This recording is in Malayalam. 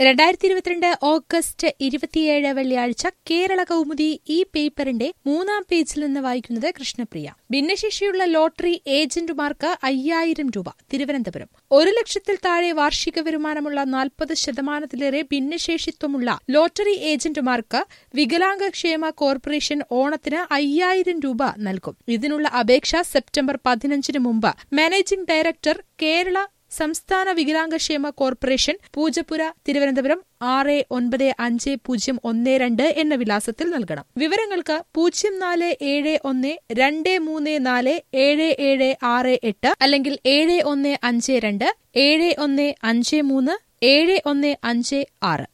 രണ്ടായിരത്തി ഇരുപത്തിരണ്ട് ഓഗസ്റ്റ് ഇരുപത്തിയേഴ് വെള്ളിയാഴ്ച കേരള കൗമുദി ഈ പേപ്പറിന്റെ മൂന്നാം പേജിൽ നിന്ന് വായിക്കുന്നത് കൃഷ്ണപ്രിയ ഭിന്നശേഷിയുള്ള ലോട്ടറി ഏജന്റുമാർക്ക് അയ്യായിരം രൂപ തിരുവനന്തപുരം ഒരു ലക്ഷത്തിൽ താഴെ വാർഷിക വരുമാനമുള്ള നാൽപ്പത് ശതമാനത്തിലേറെ ഭിന്നശേഷിത്വമുള്ള ലോട്ടറി ഏജന്റുമാർക്ക് വികലാംഗക്ഷേമ കോർപ്പറേഷൻ ഓണത്തിന് അയ്യായിരം രൂപ നൽകും ഇതിനുള്ള അപേക്ഷ സെപ്റ്റംബർ പതിനഞ്ചിന് മുമ്പ് മാനേജിംഗ് ഡയറക്ടർ കേരള സംസ്ഥാന വികലാംഗക്ഷേമ കോർപ്പറേഷൻ പൂജപ്പുര തിരുവനന്തപുരം ആറ് ഒൻപത് അഞ്ച് പൂജ്യം ഒന്ന് രണ്ട് എന്ന വിലാസത്തിൽ നൽകണം വിവരങ്ങൾക്ക് പൂജ്യം നാല് ഏഴ് ഒന്ന് രണ്ട് മൂന്ന് നാല് ഏഴ് ഏഴ് ആറ് എട്ട് അല്ലെങ്കിൽ ഏഴ് ഒന്ന് അഞ്ച് രണ്ട് ഏഴ് ഒന്ന് അഞ്ച് മൂന്ന് ഏഴ് ഒന്ന് അഞ്ച് ആറ്